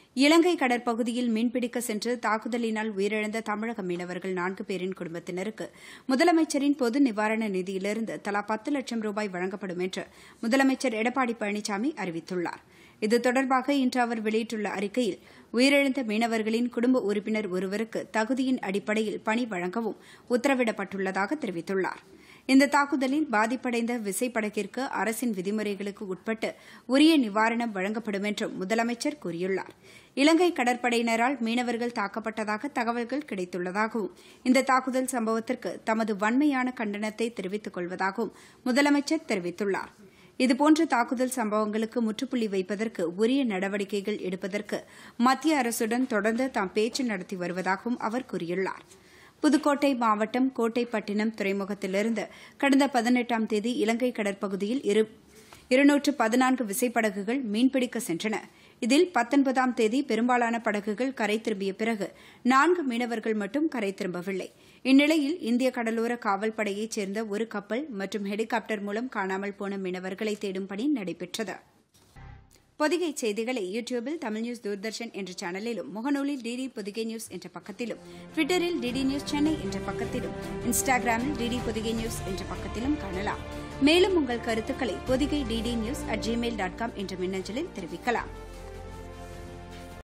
இலங்கை கடற்பகுதியில் மீன்பிடிக்க சென்று தாக்குதலினால் உயிரிழந்த தமிழக மீனவர்கள் நான்கு பேரின் குடும்பத்தினருக்கு முதலமைச்சரின் பொது நிவாரண நிதியிலிருந்து தலா பத்து லட்சம் ரூபாய் வழங்கப்படும் என்று முதலமைச்சர் எடப்பாடி பழனிசாமி அறிவித்துள்ளார் இது தொடர்பாக இன்று அவர் வெளியிட்டுள்ள அறிக்கையில் உயிரிழந்த மீனவர்களின் குடும்ப உறுப்பினர் ஒருவருக்கு தகுதியின் அடிப்படையில் பணி வழங்கவும் உத்தரவிடப்பட்டுள்ளதாக தெரிவித்துள்ளார் இந்த தாக்குதலில் பாதிப்படைந்த விசைப்படகிற்கு அரசின் விதிமுறைகளுக்கு உட்பட்டு உரிய நிவாரணம் வழங்கப்படும் என்றும் முதலமைச்சர் கூறியுள்ளார் இலங்கை கடற்படையினரால் மீனவர்கள் தாக்கப்பட்டதாக தகவல்கள் கிடைத்துள்ளதாகவும் இந்த தாக்குதல் சம்பவத்திற்கு தமது வன்மையான கண்டனத்தை தெரிவித்துக் கொள்வதாகவும் முதலமைச்சர் தெரிவித்துள்ளார் இதுபோன்ற தாக்குதல் சம்பவங்களுக்கு முற்றுப்புள்ளி வைப்பதற்கு உரிய நடவடிக்கைகள் எடுப்பதற்கு மத்திய அரசுடன் தொடர்ந்து தாம் பேச்சு நடத்தி வருவதாகவும் அவர் கூறியுள்ளார் புதுக்கோட்டை மாவட்டம் கோட்டைப்பட்டினம் துறைமுகத்திலிருந்து கடந்த பதினெட்டாம் தேதி இலங்கை கடற்பகுதியில் இரு இருநூற்று பதினான்கு விசைப்படகுகள் மீன்பிடிக்க சென்றன இதில் பத்தொன்பதாம் தேதி பெரும்பாலான படகுகள் கரை திரும்பிய பிறகு நான்கு மீனவர்கள் மட்டும் கரை திரும்பவில்லை இந்நிலையில் இந்திய கடலோர காவல்படையைச் சேர்ந்த ஒரு கப்பல் மற்றும் ஹெலிகாப்டர் மூலம் காணாமல் போன மீனவர்களை தேடும் பணி நடைபெற்றது பொதிகை செய்திகளை யூடியூபில் தமிழ் நியூஸ் தூர்தர்ஷன் என்ற சேனலிலும் முகநூலில் டிடி பொதிகை நியூஸ் என்ற பக்கத்திலும் ட்விட்டரில் டிடி நியூஸ் சென்னை என்ற பக்கத்திலும் இன்ஸ்டாகிராமில் டிடி பொதிகை நியூஸ் என்ற பக்கத்திலும் காணலாம் மேலும் உங்கள் கருத்துக்களை Podhigai DD news at Gmail dot com என்ற மின்னஞ்சலில் தெரிவிக்கலாம்